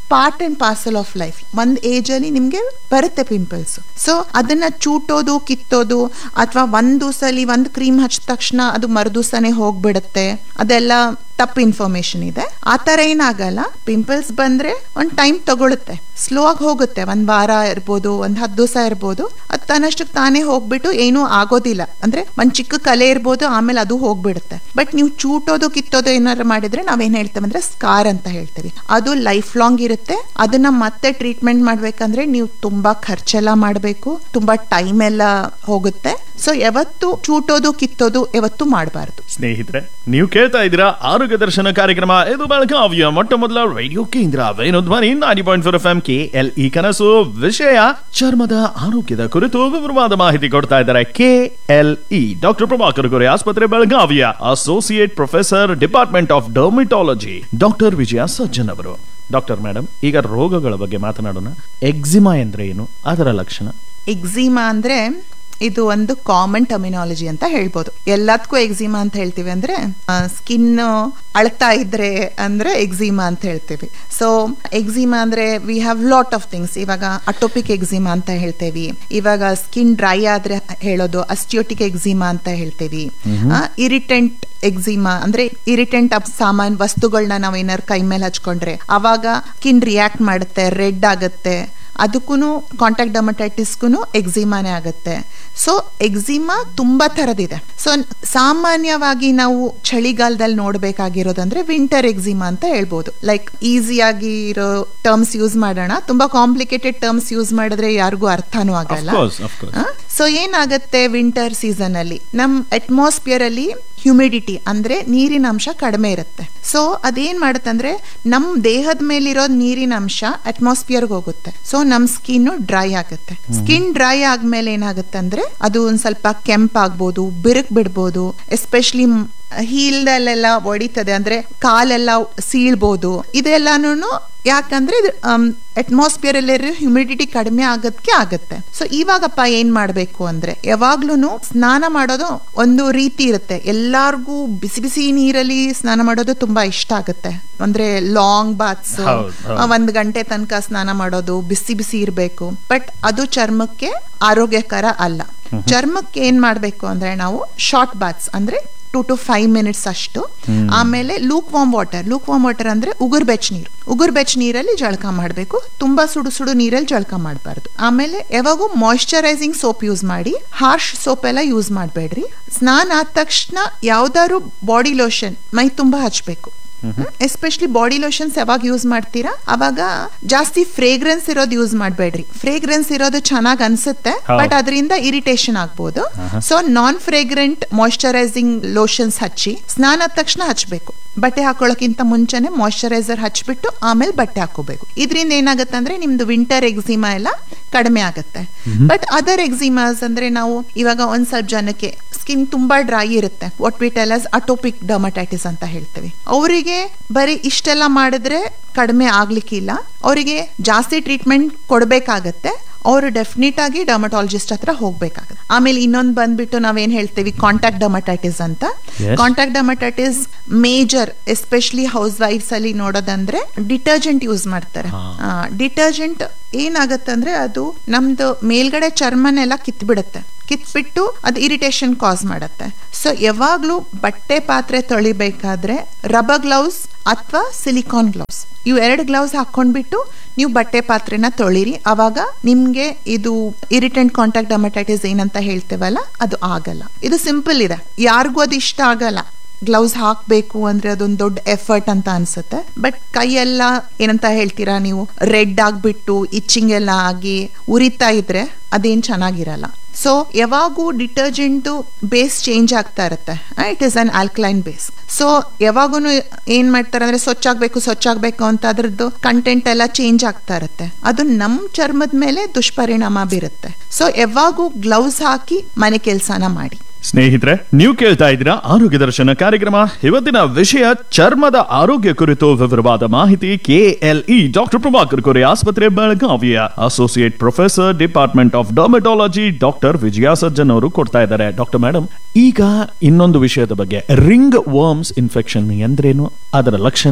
part and parcel of life ಒಂದ್ ಏಜ್ ಅಲ್ಲಿ ನಿಮ್ಗೆ ಬರುತ್ತೆ ಪಿಂಪಲ್ಸ್ ಸೊ ಅದನ್ನ ಚೂಟೋದು ಕಿತ್ತೋದು ಅಥವಾ ಒಂದ್ ದಿವಸಲಿ ಒಂದ್ ಕ್ರೀಮ್ ಹಚ್ಚಿದ ತಕ್ಷಣ ಅದು ಮರುದಿವಸನೇ ಹೋಗ್ಬಿಡುತ್ತೆ ಅದೆಲ್ಲ ತಪ್ಪು ಇನ್ಫಾರ್ಮೇಶನ್ ಇದೆ ಆ ತರ ಏನಾಗಲ್ಲ ಪಿಂಪಲ್ಸ್ ಬಂದ್ರೆ ಒಂದ್ ಟೈಮ್ ತಗೊಳುತ್ತೆ ಸ್ಲೋ ಆಗಿ ಹೋಗುತ್ತೆ ಒಂದ್ ವಾರ ಇರ್ಬೋದು ಒಂದ್ ಹತ್ತು ದಿವಸ ಇರ್ಬೋದು ಅದು ತನ್ನಷ್ಟಕ್ಕೆ ತಾನೇ ಹೋಗ್ಬಿಟ್ಟು ಏನೂ ಆಗೋದಿಲ್ಲ ಅಂದ್ರೆ ಒಂದ್ ಚಿಕ್ಕ ಕಲೆ ಇರ್ಬೋದು ಆಮೇಲೆ ಅದು ಹೋಗ್ಬಿಡುತ್ತೆ ಬಟ್ ನೀವು ಚೂಟೋದು ಕಿತ್ತೋದು ಏನಾರು ಮಾಡಿದ್ರೆ ನಾವೇನ್ ಹೇಳ್ತೇವೆ ಅಂದ್ರೆ ಸ್ಕಾರ್ ಅಂತ ಹೇಳ್ತೀವಿ ಅದು ಲೈಫ್ ಲಾಂಗ್ ಇರುತ್ತೆ ಅದನ್ನ ಮತ್ತೆ ಟ್ರೀಟ್ಮೆಂಟ್ ಮಾಡ್ಬೇಕಂದ್ರೆ ನೀವು ತುಂಬಾ ಖರ್ಚೆಲ್ಲ ಮಾಡಬೇಕು ತುಂಬಾ ಟೈಮ್ ಎಲ್ಲ ಹೋಗುತ್ತೆ ಸೊ ಯಾವತ್ತು ಚೂಟೋದು ಕಿತ್ತೋದು ಯಾವತ್ತು ಮಾಡಬಾರ್ದು ಸ್ನೇಹಿತರೆ ನೀವು ಕೇಳ್ತಾ ಇದ್ದೀರಾ ಆರೋಗ್ಯ ದರ್ಶನ ಕಾರ್ಯಕ್ರಮ ಇದು ಬೆಳಗಾವಿಯ ಮೊಟ್ಟ ಮೊದಲ ರೇಡಿಯೋ ಕೇಂದ್ರ Venudhwani ninety point four F M K L E ಕನಸು ವಿಷಯ ಚರ್ಮದ ಆರೋಗ್ಯದ ಕುರಿತು ವಿವರವಾದ ಮಾಹಿತಿ ಕೊಡ್ತಾ ಇದ್ದಾರೆ K L E doctor Prabhakar Kore ಆಸ್ಪತ್ರೆ ಬೆಳಗಾವಿಯ associate professor department of dermatology doctor Vijaya Sajjan ಅವರು ಡಾಕ್ಟರ್ ಮೇಡಮ್ ಈಗ ರೋಗಗಳ ಬಗ್ಗೆ ಮಾತನಾಡೋಣ ಎಕ್ಸಿಮಾ ಎಂದ್ರೆ ಏನು ಅದರ ಲಕ್ಷಣ ಎಕ್ಸಿಮಾ ಅಂದ್ರೆ ಇದು ಒಂದು ಕಾಮನ್ ಟರ್ಮಿನಾಲಜಿ ಅಂತ ಹೇಳ್ಬೋದು ಎಲ್ಲದಕ್ಕೂ ಎಕ್ಸಿಮಾ ಅಂತ ಹೇಳ್ತೀವಿ ಅಂದ್ರೆ ಸ್ಕಿನ್ ಅಳ್ತಾ ಇದ್ರೆ ಅಂದ್ರೆ ಎಕ್ಸಿಮಾ ಅಂತ ಹೇಳ್ತೀವಿ ಸೊ ಎಕ್ಸಿಮಾ ಅಂದ್ರೆ we have lot of things ಇವಾಗ ಅಟೋಪಿಕ್ ಎಕ್ಸಿಮಾ ಅಂತ ಹೇಳ್ತೇವಿ ಇವಾಗ ಸ್ಕಿನ್ ಡ್ರೈ ಆದ್ರೆ ಹೇಳೋದು ಅಸ್ಟಿಯೋಟಿಕ್ ಎಕ್ಸಿಮಾ ಅಂತ ಹೇಳ್ತೇವಿ ಇರಿಟೆಂಟ್ ಎಕ್ಸಿಮಾ ಅಂದ್ರೆ ಇರಿಟೆಂಟ್ ಸಾಮಾನ್ ವಸ್ತುಗಳನ್ನ ನಾವ್ ಏನಾರು ಕೈ ಮೇಲೆ ಹಚ್ಕೊಂಡ್ರೆ ಅವಾಗ ಸ್ಕಿನ್ ರಿಯಾಕ್ಟ್ ಮಾಡುತ್ತೆ ರೆಡ್ ಆಗುತ್ತೆ ಅದಕ್ಕೂ ಕಾಂಟ್ಯಾಕ್ಟ್ ಡರ್ಮಟೈಟಿಸ್ಗೂ ಎಕ್ಸಿಮಾನೇ ಆಗುತ್ತೆ ಸೊ ಎಕ್ಸಿಮಾ ತುಂಬಾ ಥರದಿದೆ ಸೊ ಸಾಮಾನ್ಯವಾಗಿ ನಾವು ಚಳಿಗಾಲದಲ್ಲಿ ನೋಡ್ಬೇಕಾಗಿರೋದಂದ್ರೆ ವಿಂಟರ್ ಎಕ್ಸಿಮಾ ಅಂತ ಹೇಳ್ಬೋದು ಲೈಕ್ ಈಸಿಯಾಗಿ ಇರೋ ಟರ್ಮ್ಸ್ ಯೂಸ್ ಮಾಡೋಣ ತುಂಬಾ ಕಾಂಪ್ಲಿಕೇಟೆಡ್ ಟರ್ಮ್ಸ್ ಯೂಸ್ ಮಾಡಿದ್ರೆ ಯಾರಿಗೂ ಅರ್ಥನೂ ಆಗಲ್ಲ course, of course. ಸೊ ಏನಾಗುತ್ತೆ ವಿಂಟರ್ ಸೀಸನ್ ಅಲ್ಲಿ ನಮ್ ಅಟ್ಮಾಸ್ಫಿಯರ್ ಅಲ್ಲಿ ಹ್ಯುಮಿಡಿಟಿ ಅಂದ್ರೆ ನೀರಿನ ಅಂಶ ಕಡಿಮೆ ಇರುತ್ತೆ ಸೊ ಅದೇನ್ ಮಾಡುತ್ತಂದ್ರೆ ನಮ್ ದೇಹದ ಮೇಲಿರೋ ನೀರಿನ ಅಂಶ ಅಟ್ಮಾಸ್ಫಿಯರ್ಗೆ ಹೋಗುತ್ತೆ ಸೊ ನಮ್ ಸ್ಕಿನ್ ಡ್ರೈ ಆಗುತ್ತೆ ಸ್ಕಿನ್ ಡ್ರೈ ಆದ್ಮೇಲೆ ಏನಾಗುತ್ತೆ ಅಂದ್ರೆ ಅದು ಒಂದ್ ಸ್ವಲ್ಪ ಕೆಂಪಾಗ್ಬೋದು ಬಿರುಕ್ ಬಿಡ್ಬೋದು ಎಸ್ಪೆಷಲಿ ಹೀಲ್ದಲ್ಲೆಲ್ಲ ಹೊಡಿತದೆ ಅಂದ್ರೆ ಕಾಲೆಲ್ಲ ಸೀಳ್ಬೋದು ಇದೆಲ್ಲಾನು ಯಾಕಂದ್ರೆ ಅಟ್ಮಾಸ್ಫಿಯರ್ ಅಲ್ಲಿರೋ ಹ್ಯುಮಿಡಿಟಿ ಕಡಿಮೆ ಆಗದಕ್ಕೆ ಆಗತ್ತೆ ಸೊ ಇವಾಗಪ್ಪ ಏನ್ ಮಾಡ್ಬೇಕು ಅಂದ್ರೆ ಯಾವಾಗ್ಲೂ ಸ್ನಾನ ಮಾಡೋದು ಒಂದು ರೀತಿ ಇರುತ್ತೆ ಎಲ್ಲಾರ್ಗೂ ಬಿಸಿ ಬಿಸಿ ನೀರಲ್ಲಿ ಸ್ನಾನ ಮಾಡೋದು ತುಂಬಾ ಇಷ್ಟ ಆಗುತ್ತೆ ಅಂದ್ರೆ ಲಾಂಗ್ ಬಾತ್ಸ್ ಹೌದು, ಹೌದು. ಒಂದ್ ಗಂಟೆ ತನಕ ಸ್ನಾನ ಮಾಡೋದು ಬಿಸಿ ಬಿಸಿ ಇರಬೇಕು ಬಟ್ ಅದು ಚರ್ಮಕ್ಕೆ ಆರೋಗ್ಯಕರ ಅಲ್ಲ ಚರ್ಮಕ್ಕೆ ಏನ್ ಮಾಡ್ಬೇಕು ಅಂದ್ರೆ ನಾವು ಶಾರ್ಟ್ ಬಾತ್ಸ್ ಅಂದ್ರೆ ಟೂ ಟು ಫೈವ್ ಮಿನಿಟ್ಸ್ ಅಷ್ಟು ಆಮೇಲೆ lukewarm water lukewarm water ಅಂದ್ರೆ ಉಗುರ್ ಬೆಚ್ಚ ನೀರು ಉಗುರ್ ಬೆಚ್ಚ ನೀರಲ್ಲಿ ಜಳಕ ಮಾಡಬೇಕು ತುಂಬಾ ಸುಡು ಸುಡು ನೀರಲ್ಲಿ ಜಳಕ ಮಾಡಬಾರ್ದು ಆಮೇಲೆ ಯಾವಾಗೂ ಮಾಯಿಶ್ಚರೈಸಿಂಗ್ ಸೋಪ್ ಯೂಸ್ ಮಾಡಿ ಹಾರ್ಶ್ ಸೋಪ್ ಎಲ್ಲ ಯೂಸ್ ಮಾಡಬೇಡ್ರಿ ಸ್ನಾನ ಆದ ತಕ್ಷಣ ಯಾವ್ದಾದ್ರು ಬಾಡಿ ಲೋಷನ್ ಮೈ ತುಂಬಾ ಹಚ್ಬೇಕು ಎಸ್ಪೆಷಲಿ ಬಾಡಿ ಲೋಷನ್ಸ್ ಯಾವಾಗ ಯೂಸ್ ಮಾಡ್ತೀರಾ ಅವಾಗ ಜಾಸ್ತಿ ಫ್ರೇಗ್ರೆನ್ಸ್ ಇರೋದು ಯೂಸ್ ಮಾಡಬೇಡ್ರಿ ಫ್ರೇಗ್ರೆನ್ಸ್ ಇರೋದು ಚೆನ್ನಾಗಿ ಅನ್ಸುತ್ತೆ ಹೌದು. ಬಟ್ ಅದರಿಂದ ಇರಿಟೇಷನ್ ಆಗ್ಬೋದು so non fragrant moisturising lotions ಹಚ್ಚಿ ಸ್ನಾನ ಆದ ತಕ್ಷಣ ಹಚ್ಚಬೇಕು ಬಟ್ಟೆ ಹಾಕೊಳ್ಳೋಕ್ಕಿಂತ ಮುಂಚೆನೆ ಮಾಯಿಶ್ಚರೈಸರ್ ಹಚ್ಬಿಟ್ಟು ಆಮೇಲೆ ಬಟ್ಟೆ ಹಾಕೋಬೇಕು ಇದರಿಂದ ಏನಾಗುತ್ತೆ ಅಂದ್ರೆ ನಿಮ್ದು ವಿಂಟರ್ ಎಕ್ಸಿಮಾ ಎಲ್ಲ ಕಡಿಮೆ ಆಗುತ್ತೆ ಬಟ್ ಅದರ್ ಎಕ್ಸಿಮಾಸ್ ಅಂದ್ರೆ ನಾವು ಇವಾಗ ಒಂದ್ ಸ್ವಲ್ಪ ಜನಕ್ಕೆ ಸ್ಕಿನ್ ತುಂಬಾ ಡ್ರೈ ಇರುತ್ತೆ what we tell as atopic dermatitis ಅಂತ ಹೇಳ್ತೀವಿ ಅವರಿಗೆ ಬರೀ ಇಷ್ಟೆಲ್ಲ ಮಾಡಿದ್ರೆ ಕಡಿಮೆ ಆಗ್ಲಿಕ್ಕಿಲ್ಲ ಅವರಿಗೆ ಜಾಸ್ತಿ ಟ್ರೀಟ್ಮೆಂಟ್ ಕೊಡ್ಬೇಕಾಗತ್ತೆ ಅವರು ಡೆಫಿನೆಟ್ ಆಗಿ ಡರ್ಮಟಾಲಜಿಸ್ಟ್ ಹತ್ರ ಹೋಗ್ಬೇಕಾಗುತ್ತೆ ಆಮೇಲೆ ಇನ್ನೊಂದು ಬಂದ್ಬಿಟ್ಟು ನಾವೇನ್ ಹೇಳ್ತೀವಿ ಕಾಂಟ್ಯಾಕ್ಟ್ ಡರ್ಮಟೈಟಿಸ್ ಅಂತ Yes. Contact dermatitis major especially ಹೌಸ್ ವೈಫ್ಸ್ ಅಲ್ಲಿ ನೋಡೋದಂದ್ರೆ ಡಿಟರ್ಜೆಂಟ್ ಯೂಸ್ ಮಾಡ್ತಾರೆ ಡಿಟರ್ಜೆಂಟ್ ಏನಾಗತ್ತಂದ್ರೆ ಅದು ನಮ್ದು ಮೇಲ್ಗಡೆ ಚರ್ಮನೆಲ್ಲ ಕಿತ್ಬಿಡುತ್ತೆ ಕಿತ್ಬಿಟ್ಟು ಅದು ಇರಿಟೇಷನ್ ಕಾಸ್ ಮಾಡುತ್ತೆ ಸೊ ಯಾವಾಗ್ಲೂ ಬಟ್ಟೆ ಪಾತ್ರೆ ತೊಳಿಬೇಕಾದ್ರೆ ರಬ್ಬರ್ ಗ್ಲೌಸ್ ಅಥವಾ ಸಿಲಿಕಾನ್ ಗ್ಲೌಸ್ ಇವು ಎರಡು ಗ್ಲೌಸ್ ಹಾಕೊಂಡ್ಬಿಟ್ಟು ನೀವು ಬಟ್ಟೆ ಪಾತ್ರೆನ ತೊಳಿರಿ ಅವಾಗ ನಿಮ್ಗೆ ಇದು ಇರಿಟೆಂಟ್ ಕಾಂಟ್ಯಾಕ್ಟ್ ಡರ್ಮಟೈಟಿಸ್ ಏನಂತ ಹೇಳ್ತೇವಲ್ಲ ಅದು ಆಗಲ್ಲ ಇದು ಸಿಂಪಲ್ ಇದೆ ಯಾರಿಗೂ ಅದು ಇಷ್ಟ ಆಗಲ್ಲ ಗ್ಲೌಸ್ ಹಾಕ್ಬೇಕು ಅಂದ್ರೆ ಅದೊಂದು ದೊಡ್ಡ ಎಫರ್ಟ್ ಅಂತ ಅನ್ಸುತ್ತೆ ಬಟ್ ಕೈಯೆಲ್ಲ ಏನಂತ ಹೇಳ್ತೀರಾ ನೀವು ರೆಡ್ ಆಗ್ಬಿಟ್ಟು ಇಚ್ಚಿಂಗ್ ಎಲ್ಲ ಆಗಿ ಉರಿತಾ ಇದ್ರೆ ಅದೇನ್ ಚೆನ್ನಾಗಿರಲ್ಲ ಸೊ ಯಾವಾಗೂ ಡಿಟರ್ಜೆಂಟ್ ಬೇಸ್ ಚೇಂಜ್ ಆಗ್ತಾ ಇರುತ್ತೆ it is an alkaline base so ಯಾವಾಗೂ ಏನ್ ಮಾಡ್ತಾರೆ ಅಂದ್ರೆ ಸ್ವಚ್ಛ ಆಗ್ಬೇಕು ಸ್ವಚ್ಛ ಆಗ್ಬೇಕು ಅಂತ ಅದ್ರದ್ದು ಕಂಟೆಂಟ್ ಎಲ್ಲ ಚೇಂಜ್ ಆಗ್ತಾ ಇರುತ್ತೆ ಅದು ನಮ್ ಚರ್ಮದ ಮೇಲೆ ದುಷ್ಪರಿಣಾಮ ಬೀರುತ್ತೆ ಸೊ ಯಾವಾಗೂ ಗ್ಲೌಸ್ ಹಾಕಿ ಮನೆ ಕೆಲಸನ ಮಾಡಿ ಸ್ನೇಹಿತರೆ ನೀವು ಕೇಳ್ತಾ ಇದ್ದೀರಾ ಆರೋಗ್ಯ ದರ್ಶನ ಕಾರ್ಯಕ್ರಮ ಇವತ್ತಿನ ವಿಷಯ ಚರ್ಮದ ಆರೋಗ್ಯ ಕುರಿತು ವಿವರವಾದ ಮಾಹಿತಿ ಕೆಎಲ್ಇ ಡಾಕ್ಟರ್ ಪ್ರಭಾಕರ್ ಕೊರೆ ಆಸ್ಪತ್ರೆ ಬೆಳಗಾವಿಯ associate professor department of dermatology doctor Vijaya Sajjan ಅವರು ಕೊಡ್ತಾ ಇದ್ದಾರೆ ಡಾಕ್ಟರ್ ಮೇಡಮ್ ಈಗ ಇನ್ನೊಂದು ವಿಷಯದ ಬಗ್ಗೆ ರಿಂಗ್ ವರ್ಮ್ಸ್ ಇನ್ಫೆಕ್ಷನ್ ಎಂದ್ರೇನು ಅದರ ಲಕ್ಷಣ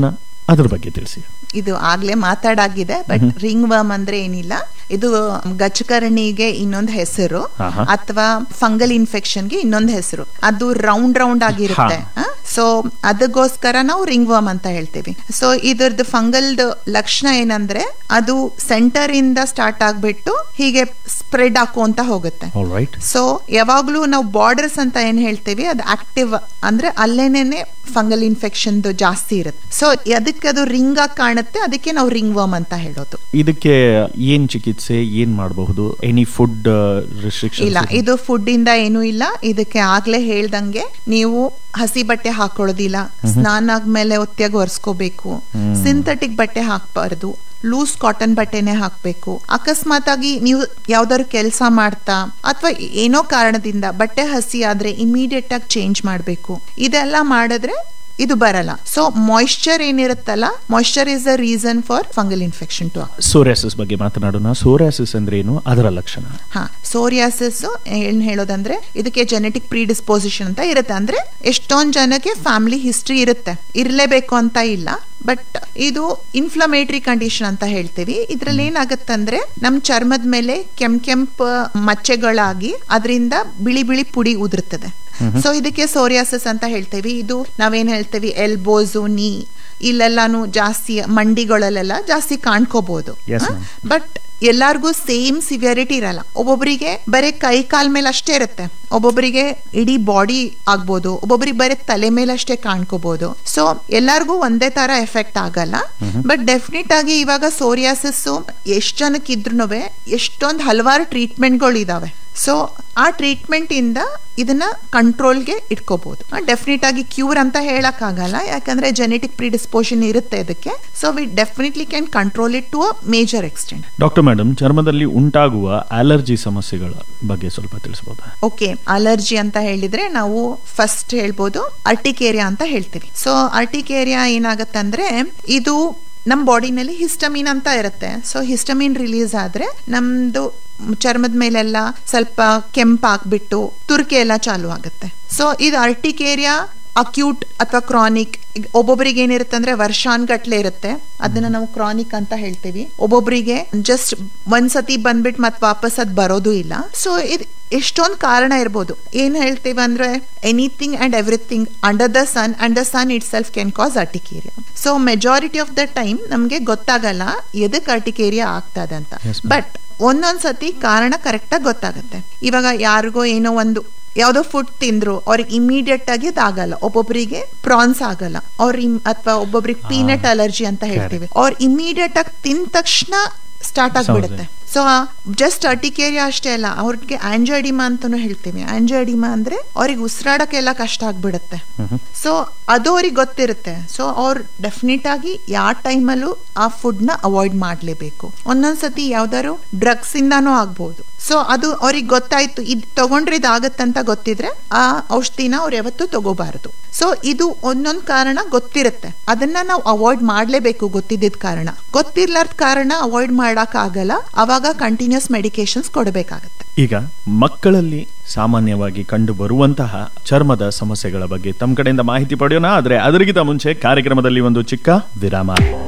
ಅದ್ರ ಬಗ್ಗೆ ತಿಳಿಸಿ ಇದು ಆಗ್ಲೇ ಮಾತಾಡಾಗಿದೆ ಬಟ್ ರಿಂಗ್ ವರ್ಮ್ ಅಂದ್ರೆ ಏನಿಲ್ಲ ಇದು ಗಚ್ಚಕರಣಿಗೆ ಇನ್ನೊಂದು ಹೆಸರು ಆಹಾ. ಅಥವಾ ಫಂಗಲ್ ಇನ್ಫೆಕ್ಷನ್ಗೆ ಇನ್ನೊಂದು ಹೆಸರು ಅದು ರೌಂಡ್ ರೌಂಡ್ ಆಗಿರುತ್ತೆ ಸೊ ಅದಕ್ಕೋಸ್ಕರ ನಾವು ರಿಂಗ್ ವರ್ಮ್ ಅಂತ ಹೇಳ್ತೀವಿ ಸೊ ಇದ್ರದ್ದು ಫಂಗಲ್ ಲಕ್ಷಣ ಏನಂದ್ರೆ ಅದು ಸೆಂಟರ್ ಇಂದ ಸ್ಟಾರ್ಟ್ ಆಗ್ಬಿಟ್ಟು ಹೀಗೆ ಸ್ಪ್ರೆಡ್ ಹಾಕುವಂತ ಹೋಗುತ್ತೆ ಆಲ್ ರೈಟ್ ಸೊ ಯಾವಾಗ್ಲೂ ನಾವು ಬಾರ್ಡರ್ಸ್ ಅಂತ ಏನ್ ಹೇಳ್ತೀವಿ ಅದು ಆಕ್ಟಿವ್ ಅಂದ್ರೆ ಅಲ್ಲೇನೇನೆ ಫಂಗಲ್ ಇನ್ಫೆಕ್ಷನ್ ಜಾಸ್ತಿ ಇರುತ್ತೆ ಸೊ ಅದಕ್ಕೆ ಅದು ರಿಂಗ್ ಆಗಿ ಕಾಣುತ್ತೆ ಅದಕ್ಕೆ ನಾವು ರಿಂಗ್ ವರ್ಮ್ ಅಂತ ಹೇಳೋದು ಇದಕ್ಕೆ ಏನ್ ಚಿಕಿತ್ಸೆ ಏನ್ ಮಾಡಬಹುದು ಎನಿ ಫುಡ್ ರೆಸ್ಟ್ರಿಕ್ಷನ್ ಇಲ್ಲ ಇದು ಫುಡ್ ಇಂದ ಏನೂ ಇಲ್ಲ ಇದಕ್ಕೆ ಆಗ್ಲೇ ಹೇಳ್ದಂಗೆ ನೀವು ಹಸಿ ಬಟ್ಟೆ ಹಾಕೊಳ್ಳೋದಿಲ್ಲ ಸ್ನಾನ ಆದ್ಮೇಲೆ ಒತ್ತಿಯಾಗಿ ಒರೆಸ್ಕೋಬೇಕು ಸಿಂಥೆಟಿಕ್ ಬಟ್ಟೆ ಹಾಕ್ಬಾರ್ದು ಲೂಸ್ ಕಾಟನ್ ಬಟ್ಟೆನೆ ಹಾಕ್ಬೇಕು ಅಕಸ್ಮಾತ್ ಆಗಿ ನೀವು ಯಾವ್ದಾದ್ರು ಕೆಲಸ ಮಾಡ್ತಾ ಅಥವಾ ಏನೋ ಕಾರಣದಿಂದ ಬಟ್ಟೆ ಹಸಿ ಆದ್ರೆ ಇಮಿಡಿಯೇಟ್ ಆಗಿ ಚೇಂಜ್ ಮಾಡ್ಬೇಕು ಇದೆಲ್ಲ ಮಾಡಿದ್ರೆ ಇದು ಬರಲ್ಲ ಸೊ ಮಾಯಿಶ್ಚರ್ ಏನಿರುತ್ತಲ್ಲ moisture is the reason for fungal infection to psoriasis ಬಗ್ಗೆ ಮಾತನಾಡೋಣ ಸೋರಿಯಾಸಿಸ್ ಅಂದ್ರೆ ಏನು ಅದರ ಲಕ್ಷಣ ಹಾ ಸೋರಿಯಾಸಿಸ್ ಏನ್ ಹೇಳೋದಂದ್ರೆ ಇದಕ್ಕೆ ಜೆನೆಟಿಕ್ ಪ್ರೀಡಿಸ್ಪೋಸಿಷನ್ ಅಂತ ಇರುತ್ತೆ ಅಂದ್ರೆ ಎಷ್ಟೊಂದ್ ಜನಕ್ಕೆ ಫ್ಯಾಮಿಲಿ ಹಿಸ್ಟ್ರಿ ಇರುತ್ತೆ ಇರ್ಲೇಬೇಕು ಅಂತ ಇಲ್ಲ ಬಟ್ ಇದು ಇನ್ಫ್ಲಮೇಟರಿ ಕಂಡೀಷನ್ ಅಂತ ಹೇಳ್ತೀವಿ ಇದ್ರಲ್ಲಿ ಏನಾಗತ್ತಂದ್ರೆ ನಮ್ ಚರ್ಮದ ಮೇಲೆ ಕೆಂಪ್ ಕೆಂಪ್ ಮಚ್ಚೆಗಳಾಗಿ ಅದರಿಂದ ಬಿಳಿ ಬಿಳಿ ಪುಡಿ ಉದುರ್ತದೆ ಸೊ ಇದಕ್ಕೆ ಸೋರಿಯಾಸಿಸ್ ಅಂತ ಹೇಳ್ತೀವಿ ಇದು ನಾವೇನ್ ಹೇಳ್ತೀವಿ ಎಲ್ಬೋಸು ನೀ ಇಲ್ಲೆಲ್ಲಾನು ಜಾಸ್ತಿ ಮಂಡಿಗಳಲ್ಲೆಲ್ಲ ಜಾಸ್ತಿ ಕಾಣ್ಕೋಬಹುದು Yes, ma'am. ಬಟ್ ಎಲ್ಲಾರ್ಗೂ ಸೇಮ್ ಸಿವಿಯರಿಟಿ ಇರಲ್ಲ ಒಬ್ಬೊಬ್ಬರಿಗೆ ಬರೀ ಕೈ ಕಾಲ್ ಮೇಲೆ ಅಷ್ಟೇ ಇರುತ್ತೆ ಒಬ್ಬೊಬ್ಬರಿಗೆ ಇಡೀ ಬಾಡಿ ಆಗ್ಬೋದು ಒಬ್ಬೊಬ್ಬರಿಗೆ ಬರೀ ತಲೆ ಮೇಲೆ ಅಷ್ಟೇ ಕಾಣ್ಕೋಬಹುದು ಸೊ ಎಲ್ಲಾರ್ಗೂ ಒಂದೇ ತರ ಎಫೆಕ್ಟ್ ಆಗಲ್ಲ ಬಟ್ ಡೆಫಿನೆಟ್ ಆಗಿ ಇವಾಗ ಸೋರಿಯಾಸಿಸ್ ಎಷ್ಟ್ ಜನಕ್ಕೆ ಇದ್ರೂ ಎಷ್ಟೊಂದು ಹಲವಾರು ಟ್ರೀಟ್ಮೆಂಟ್ಗಳು ಇದಾವೆ ಸೊ ಆ ಟ್ರೀಟ್ಮೆಂಟ್ ಇಂದ ಇದನ್ನ ಕಂಟ್ರೋಲ್ಗೆ ಇಟ್ಕೋಬಹುದು ಡೆಫಿನೆಟ್ ಆಗಿ ಕ್ಯೂರ್ ಅಂತ ಹೇಳಕ್ ಆಗಲ್ಲ ಯಾಕಂದ್ರೆ ಜೆನೆಟಿಕ್ ಪ್ರಿಡಿಸ್ಪೋಷನ್ ಇರುತ್ತೆ ಇದಕ್ಕೆ so we definitely can control it to a major extent doctor madam ಚರ್ಮದಲ್ಲಿ ಉಂಟಾಗುವ ಅಲರ್ಜಿ ಸಮಸ್ಯೆಗಳ ಬಗ್ಗೆ ಸ್ವಲ್ಪ ತಿಳಿಸಬಹುದಾ ಓಕೆ ಅಲರ್ಜಿ ಅಂತ ಹೇಳಿದ್ರೆ ನಾವು ಫಸ್ಟ್ ಹೇಳ್ಬೋದು ಅರ್ಟಿಕೇರಿಯಾ ಅಂತ ಹೇಳ್ತೀವಿ ಸೊ ಅರ್ಟಿಕೇರಿಯಾ ಏನಾಗತ್ತೆ ಅಂದ್ರೆ ಇದು ನಮ್ಮ ಬಾಡಿನಲ್ಲಿ ಹಿಸ್ಟಮಿನ್ ಅಂತ ಇರುತ್ತೆ ಸೊ ಹಿಸ್ಟಮಿನ್ ರಿಲೀಸ್ ಆದ್ರೆ ನಮ್ದು ಚರ್ಮದ ಮೇಲೆಲ್ಲ ಸ್ವಲ್ಪ ಕೆಂಪಾಗ್ಬಿಟ್ಟು ತುರ್ಕೆ ಎಲ್ಲ ಚಾಲು ಆಗುತ್ತೆ ಸೊ ಇದು ಅರ್ಟಿಕೇರಿಯಾ ಅಕ್ಯೂಟ್ ಅಥವಾ ಕ್ರಾನಿಕ್ ಒಬ್ಬೊಬ್ಬರಿಗೆ ಏನಿರುತ್ತೆ ಅಂದ್ರೆ ವರ್ಷಾನ್ಗಟ್ಲೆ ಇರುತ್ತೆ ಅದನ್ನ ನಾವು ಕ್ರಾನಿಕ್ ಅಂತ ಹೇಳ್ತೀವಿ ಒಬ್ಬೊಬ್ಬರಿಗೆ ಜಸ್ಟ್ ಒಂದ್ಸತಿ ಬಂದ್ಬಿಟ್ಟು ಮತ್ತೆ ವಾಪಸ್ ಅದ್ ಬರೋದು ಇಲ್ಲ ಸೊ ಇದು ಎಷ್ಟೊಂದು ಕಾರಣ ಇರ್ಬೋದು ಏನ್ ಹೇಳ್ತೀವಿ ಅಂದ್ರೆ anything and everything under the sun and the sun itself can cause urticaria so majority of the time ನಮ್ಗೆ ಗೊತ್ತಾಗಲ್ಲ ಎದಕ್ ಅರ್ಟಿಕೇರಿಯಾ ಆಗ್ತದೆ ಅಂತ Yes, ma'am. ಬಟ್ ಒಂದೊಂದ್ಸತಿ ಕಾರಣ ಕರೆಕ್ಟಾಗಿ ಗೊತ್ತಾಗುತ್ತೆ ಇವಾಗ ಯಾರಿಗೋ ಏನೋ ಒಂದು ಯಾವ್ದೋ ಫುಡ್ ತಿಂದ್ರು ಅವ್ರಿಗೆ ಇಮಿಡಿಯೇಟ್ ಆಗಿ ಇದಾಗಲ್ಲ ಒಬ್ಬೊಬ್ಬರಿಗೆ ಪ್ರಾನ್ಸ್ ಆಗಲ್ಲ ಅವ್ರ ಅಥವಾ ಒಬ್ಬೊಬ್ರಿಗೆ ಪೀನಟ್ ಅಲರ್ಜಿ ಅಂತ ಹೇಳ್ತೀವಿ ಅವ್ರ ಇಮಿಡಿಯೇಟ್ ಆಗಿ ತಿಂದ ತಕ್ಷಣ ಸ್ಟಾರ್ಟ್ ಆಗ್ಬಿಡುತ್ತೆ ಸೊ ಜಸ್ಟ್ ಅರ್ಟಿಕೇರಿಯಾ ಅಷ್ಟೇ ಅಲ್ಲ ಅವ್ರಿಗೆ ಆಂಜೈಡಿಮಾ ಅಂತಾನು ಹೇಳ್ತೀವಿ ಆಂಜೈಡಿಮಾ ಅಂದ್ರೆ ಅವ್ರಿಗೆ ಉಸಿರಾಡಕ್ಕೆಲ್ಲ ಕಷ್ಟ ಆಗ್ಬಿಡುತ್ತೆ ಸೊ ಅದು ಅವ್ರಿಗೆ ಗೊತ್ತಿರುತ್ತೆ ಸೊ ಅವ್ರು ಡೆಫಿನೆಟ್ ಆಗಿ ಯಾವ ಟೈಮಲ್ಲೂ ಆ ಫುಡ್ ನ ಅವಾಯ್ಡ್ ಮಾಡ್ಲೇಬೇಕು ಒಂದೊಂದ್ಸತಿ ಯಾವ್ದಾದ್ರು ಡ್ರಗ್ಸ್ ಇಂದಾನೂ ಆಗ್ಬಹುದು ಸೊ ಅದು ಅವ್ರಿಗೆ ಗೊತ್ತಾಯ್ತು ಇದು ತಗೊಂಡ್ರೆ ಇದಾಗತ್ತಂತ ಗೊತ್ತಿದ್ರೆ ಆ ಔಷಧಿನ ಅವ್ರು ಯಾವತ್ತೂ ತಗೋಬಾರದು ಸೊ ಇದು ಒಂದೊಂದ್ ಕಾರಣ ಗೊತ್ತಿರುತ್ತೆ ಅದನ್ನ ನಾವು ಅವಾಯ್ಡ್ ಮಾಡ್ಲೇಬೇಕು ಗೊತ್ತಿದ್ದಿದ್ ಕಾರಣ ಗೊತ್ತಿರ್ಲಾರ್ದ ಕಾರಣ ಅವಾಯ್ಡ್ ಮಾಡಕ್ ಆಗಲ್ಲ ಅವಾಗ ಕಂಟಿನ್ಯೂಸ್ ಮೆಡಿಕೇಶನ್ಸ್ ಕೊಡಬೇಕಾಗತ್ತೆ ಈಗ ಮಕ್ಕಳಲ್ಲಿ ಸಾಮಾನ್ಯವಾಗಿ ಕಂಡು ಬರುವಂತಹ ಚರ್ಮದ ಸಮಸ್ಯೆಗಳ ಬಗ್ಗೆ ತಮ್ಮ ಕಡೆಯಿಂದ ಮಾಹಿತಿ ಪಡೆಯೋಣ ಆದ್ರೆ ಅದರಿಗಿಂತ ಮುಂಚೆ ಕಾರ್ಯಕ್ರಮದಲ್ಲಿ ಒಂದು ಚಿಕ್ಕ ವಿರಾಮ